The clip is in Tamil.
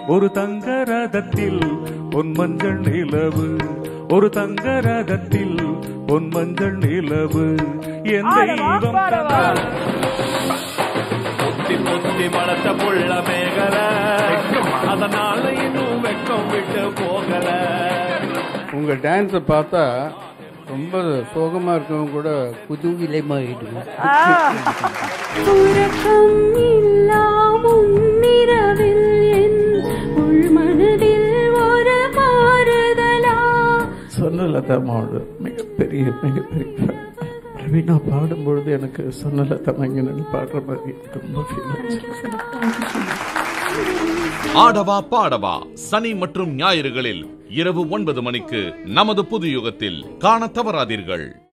ஒரு தங்க ரதத்தில் பொன் மஞ்சள் நிலவு ஒரு தங்க ரதத்தில் பொன் மஞ்சள் நிலவு என் தெய்வம் பாடவா? புத்தி புத்தி வளர்த்த புள்ள மேகல அதனால இன்னும் வெக்கம் விட்டு போகல உங்க டான்ஸை பார்த்தா ரொம்ப சோகமா இருக்கவங்க கூட குதூகலமாயிடுங்க உறக்கம் இல்லாமும் இரவில் என் உள்மனதில் ஒரு மாறுதலா சொன்னலதாமாவோட மிகப்பெரிய மிகப்பெரிய fan. ரவீனா பாடும்பொழுது எனக்கு சொன்னலதா மங்கினன் பாடுற மாதிரி ரொம்ப ஃபீல் ஆச்சு ஆடவா பாடவா சனி மற்றும் ஞாயிறுகளில் இரவு ஒன்பது மணிக்கு நமது புது யுகத்தில் காண தவறாதீர்கள்